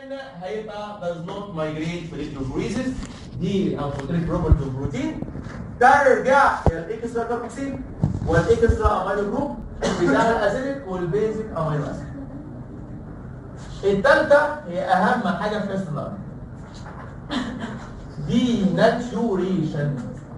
هيبقى does not migrate في electrophoresis دي الانفوتريك بروبرتي اوف بروتين ترجع الى الاكسترا كاربوكسيل والاكسترا امينو جروب بتاع الاسيدك والبيزك امينو اسيد الثالثه هي اهم حاجه في نفس النهار دي ناتيوريشن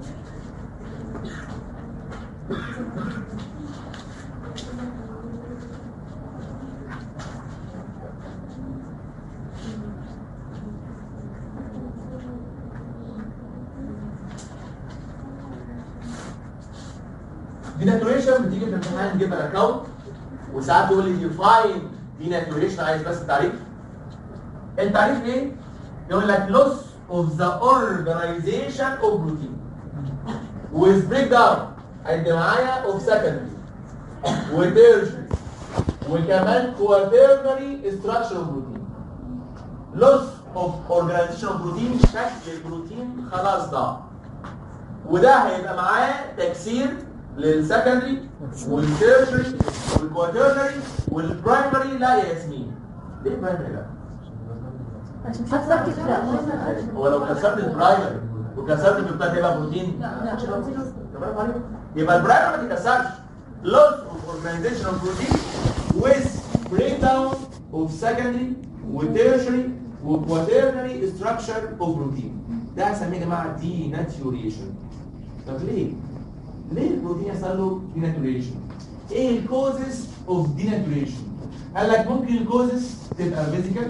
ديناتوريشن بتيجي في الامتحان نجيب الاكونت وساعات يقول لي ديفاين ديناتوريشن عايز بس التعريف التعريف ايه؟ يقول لك loss of the organization of protein with breakdown عد معايا of secondary وتيرشري وكمان quaternary structure of protein loss of organization of protein شكل البروتين خلاص ضاع وده هيبقى معاه تكسير للسكندري والتيرشري والكواترنري والبرايمري لا يا ياسمين ليه برايمري لا؟ عشان مش هتركز لا هو لو كسرت البرايمري وكسرت البيبتات هيبقى بروتين لا تمام عليك؟ يبقى البرايمري ما تتكسرش loss of organization of protein with breakdown of secondary وtertiary وquaternary structure of protein ده هسميه يا جماعه denaturation طب ليه؟ ليه البروتين يحصل له denaturation؟ ايه الكوزز اوف denaturation؟ قال لك ممكن الكوزز تبقى physical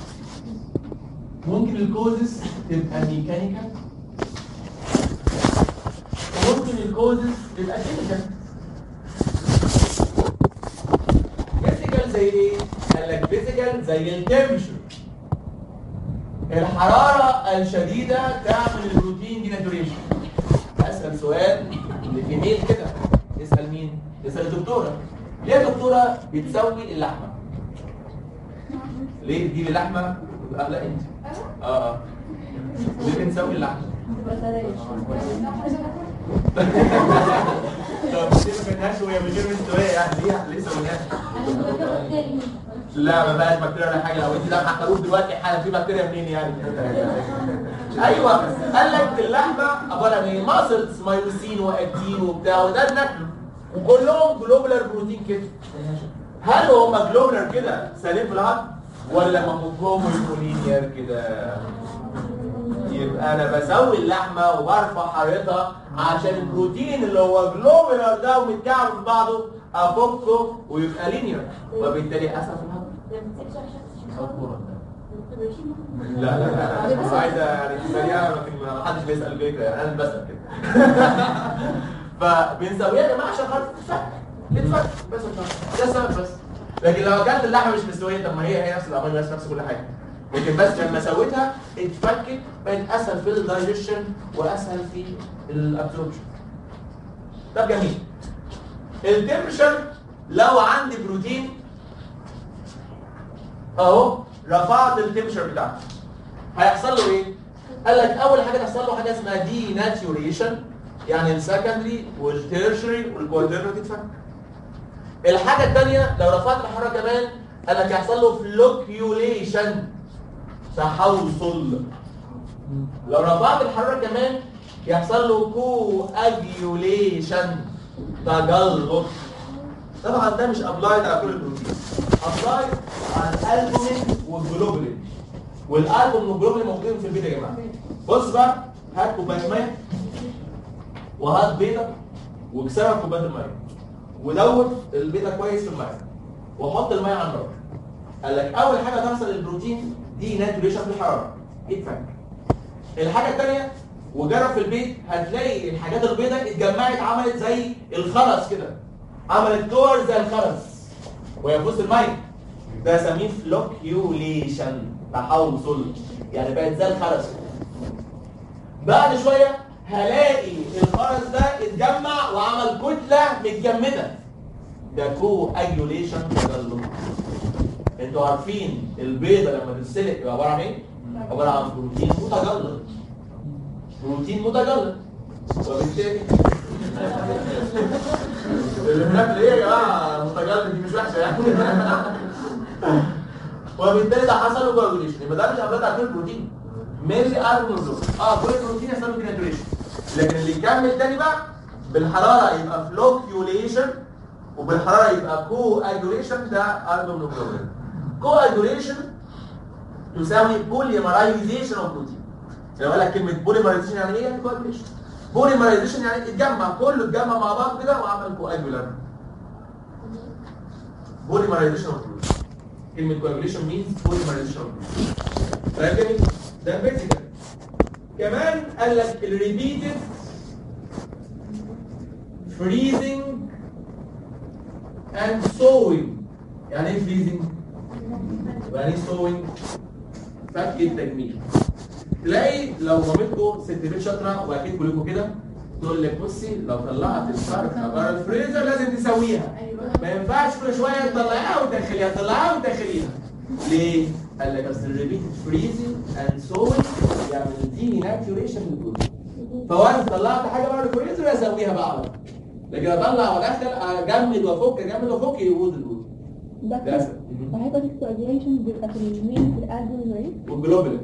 ممكن الكوزز تبقى ميكانيكال وممكن الكوزز تبقى كيميكال فيزيكال زي ايه؟ قال لك فيزيكال زي التمبشر الحرارة الشديدة تعمل البروتين ديناتوريشن اسأل سؤال لجميل كده اسأل مين؟ اسأل الدكتورة ليه يا دكتورة بتسوي اللحمة؟ ليه تجيب اللحمة؟ اه لا انت اه اه ليه بنسوي اللحمة؟ طب ليه ما كناش وهي من غير مستوية يعني ليه ليه سويناها؟ لا ما بقاش بكتيريا ولا حاجه لو انت لما هتقول دلوقتي حالا في بكتيريا منين يعني ايوه قال لك اللحمه عباره عن ايه ماسلز مايوسين واكتين وبتاع وده بناكله وكلهم جلوبولار بروتين كده هل هم جلوبولار كده سليم في العظم ولا مفهوم لينير كده يبقى انا بسوي اللحمه وبرفع حرارتها عشان البروتين اللي هو جلوبولار ده ومتكعب في بعضه افكه ويبقى لينير وبالتالي اسهل في الهضم لا لا لا لا عايزه يعني تساليها لكن ما حدش بيسال الفكره يعني انا بسال كده فبنسويها يا جماعه عشان خاطر تتفك تتفك بس ده السبب بس لكن لو اكلت اللحمه مش مستويه طب ما هي هي نفس الامينو نفس نفس كل حاجه لكن بس لما سويتها اتفكت بقت اسهل في الدايجيشن واسهل في الابسوربشن طب جميل التمبرشر لو عندي بروتين اهو رفعت التمبرشر بتاعته هيحصل له ايه؟ قال لك اول حاجه تحصل له حاجه اسمها دي ناتيوريشن يعني السكندري والتيرشري والكوادرنري تتفك الحاجه الثانيه لو رفعت الحراره كمان قال لك يحصل له فلوكيوليشن تحوصل لو رفعت الحراره كمان يحصل له كواجيوليشن تجلط طبعا ده مش ابلايد على كل البروتين ابلايد على الالبومين والجلوبولين والالبوم والجلوبولين موجودين في البيت يا جماعه بص بقى هات كوبايه ميه وهات بيضه واكسرها في كوبايه الميه ودوت البيضه كويس في الميه وحط الميه على النار قال لك اول حاجه تحصل للبروتين دي ناتوريشن في الحراره يتفك الحاجه الثانيه وجرب في البيت هتلاقي الحاجات البيضاء اتجمعت عملت زي الخرز كده عملت دور زي الخرز وهي في وسط الميه ده اسميه فلوكيوليشن تحوصل يعني بقت زي الخرز بعد شويه هلاقي الخرز ده اتجمع وعمل كتله متجمده ده كو اجيوليشن تجلط انتوا عارفين البيضه لما تتسلق يبقى عباره عن ايه؟ عباره عن بروتين متجلط بروتين متجلط وبالتالي اللي بناكل ايه يا جماعه متجلط دي مش وحشه يعني وبالتالي ده حصل له كواجوليشن يبقى ده مش امراض على البروتين ميلي ارنولد اه كل البروتين يحصل له ديناتوريشن لكن اللي يكمل تاني بقى بالحراره يبقى فلوكيوليشن وبالحراره يبقى كو اجوليشن ده ارنولد كو اجوليشن تساوي بوليمرايزيشن اوف بروتين لو قال لك كلمه بوليمرايزيشن يعني ايه؟ يعني كواجوليشن بوليمرايزيشن يعني اتجمع كله اتجمع مع بعض كده وعمل كواجولار بوليمرايزيشن اوف بروتين كلمه كواجوليشن مينز بوليمرايزيشن اوف بروتين طيب جميل ده بيزيكال كمان قال لك الريبيتد freezing and sewing يعني ايه freezing؟ يعني ايه sewing؟ فك التجميل تلاقي لو مامتكم ست بيت شاطره واكيد كلكم كده تقول لك بصي لو طلعت الفرخه بره الفريزر لازم تسويها ما ينفعش كل شويه تطلعيها وتدخليها تطلعيها وتدخليها ليه؟ قال لك اصل الريبيتد فريزنج اند سوينج يعمل دي ناتوريشن للبروتين فوانا طلعت حاجه بره الفريزر اسويها بقى على طول. لكن اطلع وادخل اجمد وافك اجمد وافك يبوظ البروتين ده للاسف هيبقى الكواجيوليشن بيبقى في المين في القلب والمريض والجلوبولين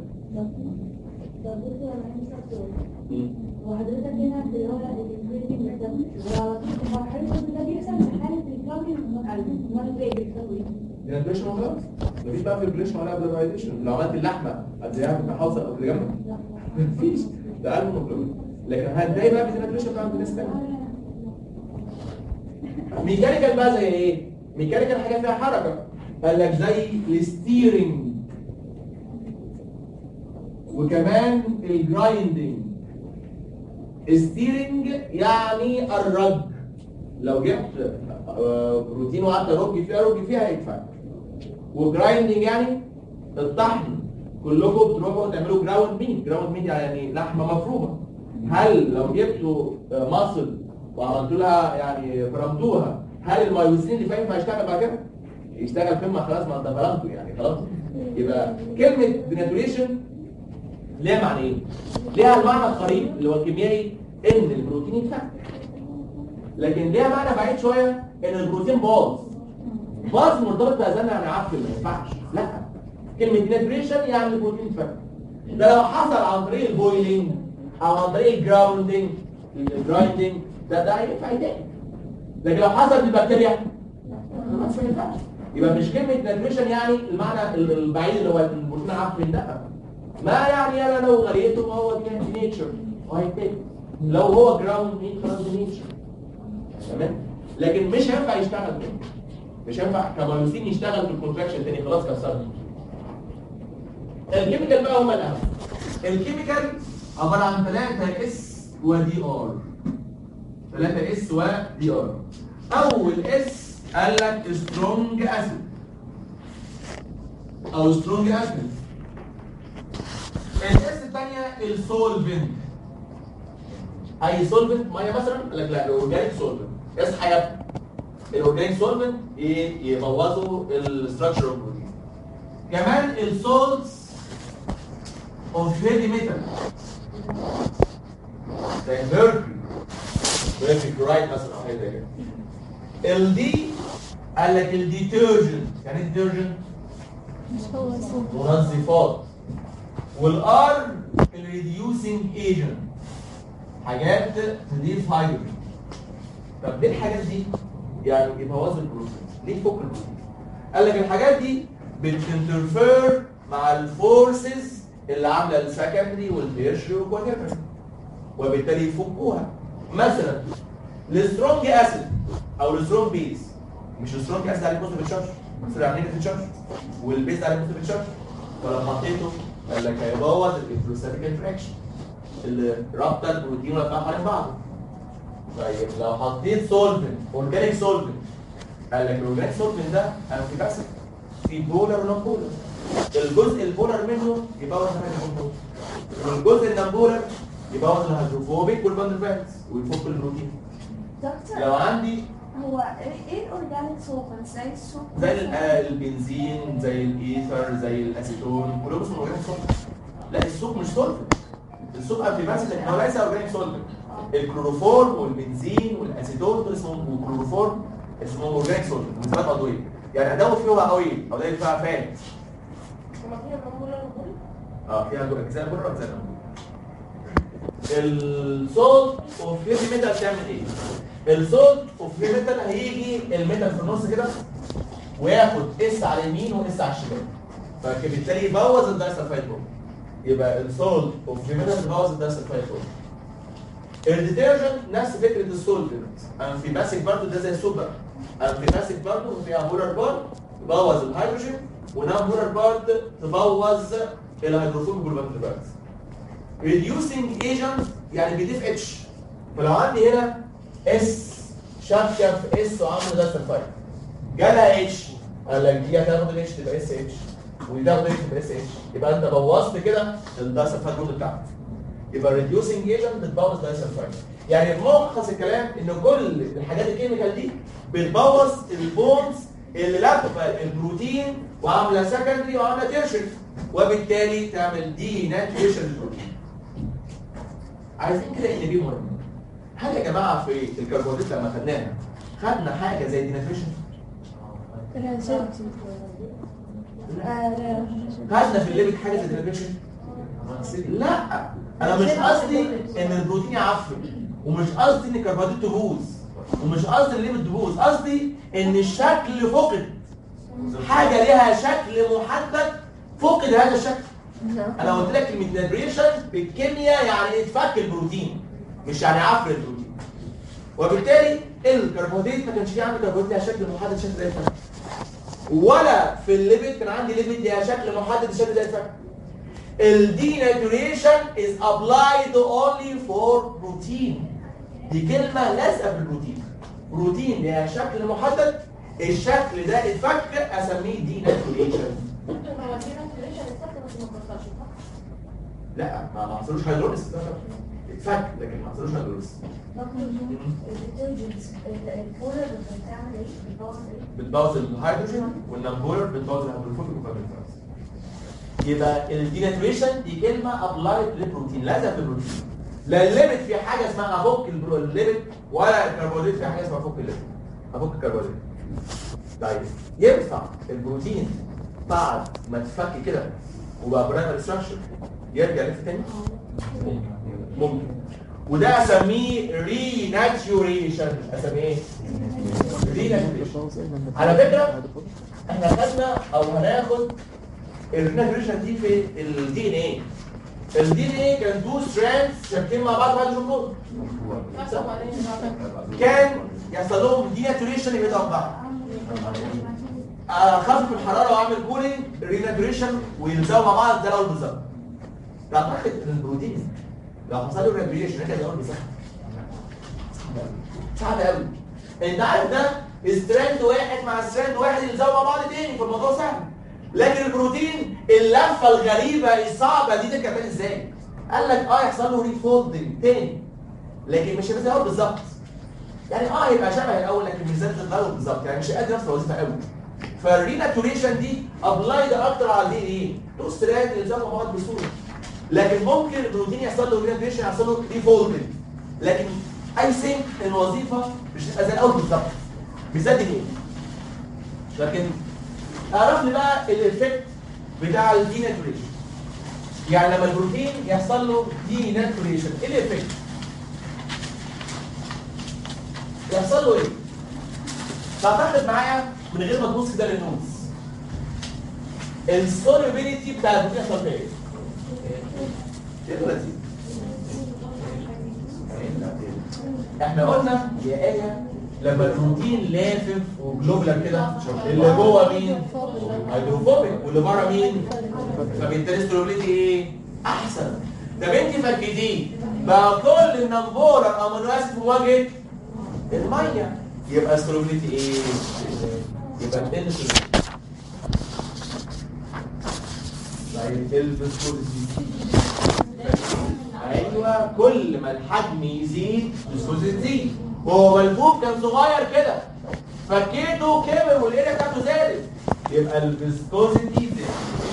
وحضرتك هنا اللي هو الانفيرتنج ده وحضرتك ده بيحصل في حاله الكابل امال ايه بيحصل ايه؟ ديناتوريشن خلاص مفيش بقى فيبريشن ولا بلورايزيشن لو عملت اللحمه قبلها بتبقى حاصل قبل جنبك مفيش ده قلب هيموجلوبين لكن هتلاقي بقى بالديناتوريشن بتاع الناس تانية ميكانيكال بقى زي ايه؟ ميكانيكال حاجه فيها حركه قال لك زي الستيرنج وكمان الجرايندنج ستيرنج يعني الرج لو جبت آه، بروتين وقعدت ارج فيها ارج فيها هيتفك وجرايندنج يعني الطحن كلكم بتروحوا تعملوا جراوند ميت جراوند ميت يعني لحمه مفرومه هل لو جبتوا آه، مصل وعملتوا لها يعني فرمتوها هل المايوسين اللي فاهم هيشتغل بعد كده؟ يشتغل فين ما خلاص ما انت فرمته يعني خلاص يبقى كلمه ديناتوريشن ليها معنيين ليها المعنى القريب اللي هو الكيميائي ان البروتين يتفك لكن ليها معنى بعيد شويه ان البروتين باظ باظ مرتبط باذان يعني عفن ما ينفعش لا كلمه ديناتوريشن يعني البروتين يتفك ده لو حصل عن طريق البويلينج او عن طريق الجراوندنج الجرايندنج ده ده هينفع يتاكل لكن لو حصل بالبكتيريا خلاص ما ينفعش يبقى مش كلمه ديناتوريشن يعني المعنى ال- البعيد اللي هو البروتين عفن لا ما يعني انا لو غريته ما هو دي نيتشر وهيتاكل لو هو جراوند ميت خلاص دي نيتشر تمام لكن مش هينفع يشتغل تاني مش هينفع كمايوسين يشتغل في الكونتراكشن تاني خلاص كسرت الكيميكال بقى هم الاهم الكيميكال عباره عن 3 اس ودي ار 3 اس ودي ار اول اس قال لك سترونج اسيد او سترونج اسيد الاس الثانيه السولفنت اي سولفنت ميه مثلا قال لك لا الاورجانيك سولفنت اصحى يا ابني الاورجانيك سولفنت ايه يبوظوا الاستراكشر اوف بروتين كمان السولتس اوف هيفي ميتال زي الميركوري ميركوري كلورايد مثلا او حاجه زي كده الدي قال لك الديترجنت يعني ايه ديترجنت مش هو اسمه منظفات والار الريديوسينج ايجنت حاجات تضيف هيدروجين طب ليه الحاجات دي يعني يبوظ البروتين ليه فوق البروتين قال لك الحاجات دي بتنترفير مع الفورسز اللي عامله السكندري والتيرشري والكواترنري وبالتالي يفكوها مثلا السترونج اسيد او السترونج بيز مش السترونج اسيد عليه بوزيتيف تشارج بس عليه نيجاتيف تشارج والبيز عليه بوزيتيف تشارج فلما حطيته قال لك هيبوظ الالكتروستاتيك انتراكشن اللي رابطه البروتين ولا حوالين بعض طيب لو حطيت سولفنت اورجانيك سولفنت قال لك الاورجانيك سولفنت ده انتي باسيف في بولر ونون بولر الجزء البولر منه يبوظ الهيدروفوبيك والجزء النون بولر يبوظ الهيدروفوبيك والباندل فالز ويفك البروتين دكتور لو عندي هو ايه الاورجانيك سولفنت زي السوق زي ال- آه، البنزين زي الايثر زي الاسيتون كلهم اسمهم اورجانيك سولفنت لا السوق مش سولفنت السوق انتي باسيف لكن هو ليس اورجانيك سولفنت الكلوروفورم والبنزين والاسيتون دول اسمهم والكلوروفورم اسمهم اورجانيك سولفنت منتجات عضويه يعني ادوب فيها اويل او ادوب فيها فات هما فيها معمولة نقول اه فيها اجزاء بره واجزاء جوه السولت اوف هيفي ميتال تعمل ايه؟ السولت اوف هيفي ميتال هيجي الميتال في النص كده وياخد اس على اليمين واس على الشمال فبالتالي يبوظ الدايسلفايد بوم يبقى السولت اوف هيفي ميتال يبوظ الدايسلفايد بوم الديترجنت نفس فكره السولفنت امفيباسيك برضه ده زي السوبر امفيباسيك برضه فيها مولر بارد تبوظ الهيدروجين ونام مولر بارد تبوظ الهيدروفوبيك والبكتيريات reducing agent يعني بيضيف اتش فلو عندي هنا اس شابكه في اس وعامله ده سلفايد جالها اتش قال لك دي هتاخد الاتش تبقى اس اتش ودي تاخد اتش تبقى اس اتش يبقى انت بوظت كده الدايسلفايد جروب بتاعك يبقى reducing agent بتبوظ دايسلفايد يعني ملخص الكلام ان كل الحاجات الكيميكال دي بتبوظ البونز اللي لفه البروتين وعامله سكندري وعامله تيرشري وبالتالي تعمل دي ناتريشن للبروتين عايزين كده ان بي مهم هل يا جماعه في الكربوهيدرات لما خدناها خدنا حاجه زي ديناتريشن خدنا في الليبت حاجه زي ديناتريشن لا انا مش قصدي ان البروتين يعفن ومش قصدي ان الكربوهيدرات تبوظ ومش قصدي الليبت تبوظ قصدي ان الشكل فقد حاجه ليها شكل محدد فقد هذا الشكل انا قلت لك كلمه نيتريشن بالكيمياء يعني اتفك البروتين مش يعني عفن البروتين وبالتالي الكربوهيدرات ما كانش فيه عندي كربوهيدرات ليها شكل محدد شكل زي الفك ولا في الليبيد كان عندي ليبيد ليها شكل محدد شكل زي الفك الديناتوريشن is applied only for protein دي كلمة لازقة في البروتين بروتين ليها شكل محدد الشكل ده اتفك اسميه ديناتوريشن هو دي ناتوريشن السبت بس ما كسرش صح؟ لا ما ما حصلوش هيدروليس اتفك لكن ما حصلوش هيدروليس الديترجنت البولر بتعمل ايه؟ بتبوظ ايه؟ بتبوظ الهيدروجين والنمبولر بتبوظ الهيدروفوبيك وفابريكاز يبقى الديناتوريشن دي كلمه ابلايد للبروتين لازم في البروتين لا الليمت في حاجه اسمها افك البرو- الليمت ولا الكربوهيدرات في حاجه اسمها افك الليمت افك الكربوهيدرات طيب ينفع البروتين بعد ما تفك كده وبقى برايمري ستراكشر يرجع يلف تاني؟ ممكن وده اسميه ريناتيوريشن اسميه ايه؟ ريناتيوريشن على فكره احنا خدنا او هناخد الريناتيوريشن دي في الدي ان ايه الدي ان ايه كان تو ستراندز شابكين مع بعض بعد الجمهور كان يحصل لهم ديناتوريشن يبقى بعض خفف الحراره واعمل كولينج ريناتوريشن ويلزقوا مع بعض زي الاول بالظبط تعتقد ان البروتين لو حصل له ريناتوريشن انت الاول بالظبط صعب قوي انت عارف ده ستراند واحد مع ستراند واحد يلزقوا مع بعض تاني فالموضوع سهل لكن البروتين اللفه الغريبه الصعبه دي تركب تاني ازاي؟ قال لك اه يحصل له ريفولدنج تاني لكن مش هيبقى زي الاول بالظبط يعني اه هيبقى شبه الاول لكن مش زي الاول بالظبط يعني مش قادر نفس الوظيفه قوي فالريناتوريشن دي ابلايد اكتر على الدي ان ايه تو ستراند يلزقوا مع بعض بسهوله لكن ممكن البروتين يحصل له ريناتوريشن يحصل له ريفولدنج لكن اي ثينك الوظيفه مش هتبقى زي الاول بالظبط مش زي الدي لكن اعرف لي بقى الايفكت بتاع الديناتوريشن يعني لما البروتين يحصل له ديناتوريشن ايه الايفكت يحصل له ايه تعتقد معايا من غير ما تبص كده للنوز السوليبيليتي بتاع البروتين يحصل فيها ايه ايه لذيذ احنا قلنا يا ايه لما البروتين لافف وجلوبلر كده اللي جوه مين هيدروفوبيك واللي بره مين فبالتالي السولوبيليتي ايه احسن طب انت فكديه بقى كل النمبورر امينو اسيد في مواجهه الميه يبقى السولوبيليتي ايه يبقى ال طيب الفيسكوزيتي ايوه كل ما الحجم يزيد الفيسكوزيتي تزيد وهو ملفوف كان صغير كده فكيته كبر والاريا بتاعته زادت يبقى الفيسكوزيتي زادت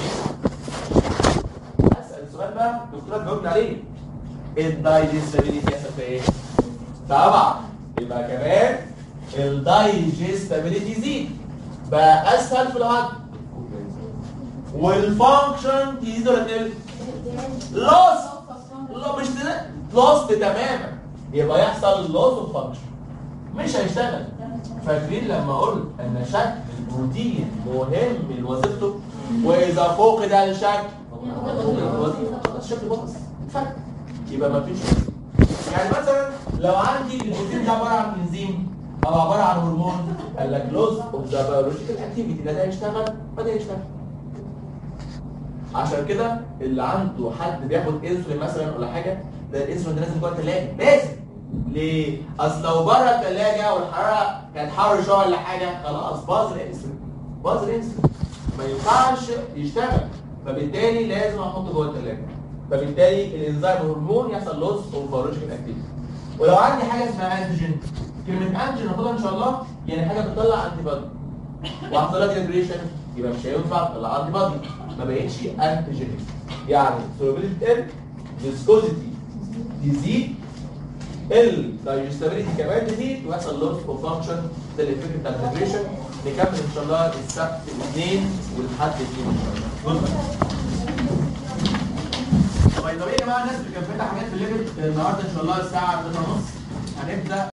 اسال سؤال بقى الدكتوره جاوبنا عليه الدايجستابيليتي يحصل في ايه؟ طبعا يبقى كمان الدايجستابيليتي يزيد بقى اسهل في الهضم والفانكشن تزيد ولا تقل؟ لوس لا مش لوس تماما يبقى يحصل لوس اوف فانكشن مش هيشتغل فاكرين لما قلت ان شكل البروتين مهم لوظيفته واذا فقد الشكل الشكل باظ اتفك يبقى ما فيش يعني مثلا لو عندي البروتين ده عباره عن انزيم او عباره عن هرمون قال لك لوز اوف ذا بيولوجيكال اكتيفيتي ده هيشتغل ما ده هيشتغل عشان كده اللي عنده حد بياخد انسولين مثلا ولا حاجه ده الانسولين ده لازم جوه الثلاجه لازم ليه؟ اصل لو بره الثلاجه والحراره كانت حر شويه ولا حاجه خلاص باظ الانسولين باظ الانسولين ما ينفعش يشتغل فبالتالي لازم احطه جوه الثلاجه فبالتالي الانزيم هرمون يحصل لوس اوف بيولوجيكال اكتيفيتي ولو عندي حاجه اسمها انتيجين كلمه انتيجين هاخدها ان شاء الله يعني حاجه بتطلع انتي بادي وحصل لك انتجريشن يبقى مش هينفع تطلع انتي بادي ما بقتش انتيجينيك يعني سولوبيليتي تقل فيسكوزيتي تزيد الدايجستابيليتي كمان تزيد ويحصل لوس اوف فانكشن ده الافكت بتاع الانتجريشن نكمل ان شاء الله السبت الاثنين والحد الاثنين ان شاء الله Good. طيب طب ايه يا جماعه الناس اللي كانت فاتحه حاجات في الليفل النهارده ان شاء الله الساعه 3:30 هنبدا